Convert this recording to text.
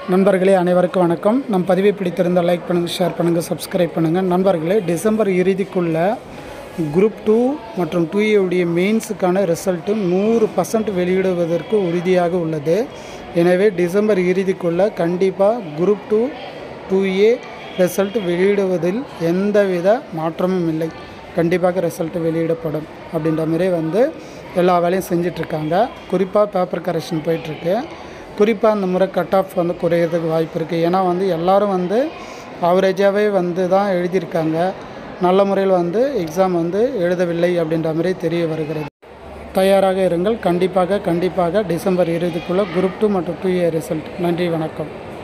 நண்பர்களே அனைவருக்கும் வணக்கம் நம் பதிவை பிடித்திருந்தால் லைக் பண்ணுங்கள் ஷேர் பண்ணுங்கள் சப்ஸ்கிரைப் பண்ணுங்கள் நண்பர்களே டிசம்பர் இறுதிக்குள்ள குரூப் டூ மற்றும் டூ ஏவுடைய மெயின்ஸுக்கான ரிசல்ட்டு நூறு பர்சன்ட் வெளியிடுவதற்கு உறுதியாக உள்ளது எனவே டிசம்பர் இறுதிக்குள்ள கண்டிப்பாக group two two A result வெளியிடுவதில் எந்தவித மாற்றமும் இல்லை கண்டிப்பாக ரிசல்ட் வெளியிடப்படும் அப்படின்ற மாதிரி வந்து எல்லா வேலையும் செஞ்சிட்ருக்காங்க குறிப்பாக பேப்பர் கரெக்ஷன் போயிட்டுருக்கு குறிப்பாக அந்த முறை கட் ஆஃப் வந்து குறையிறதுக்கு வாய்ப்பு இருக்குது ஏன்னா வந்து எல்லாரும் வந்து ஆவரேஜாகவே வந்து தான் எழுதியிருக்காங்க நல்ல முறையில் வந்து எக்ஸாம் வந்து எழுதவில்லை அப்படின்ற மாதிரி தெரிய வருகிறது தயாராக இருங்கள் கண்டிப்பாக கண்டிப்பாக டிசம்பர் இறுதிக்குள்ளே குரூப் டூ மற்றும் டூ ஏ ரிசல்ட் நன்றி வணக்கம்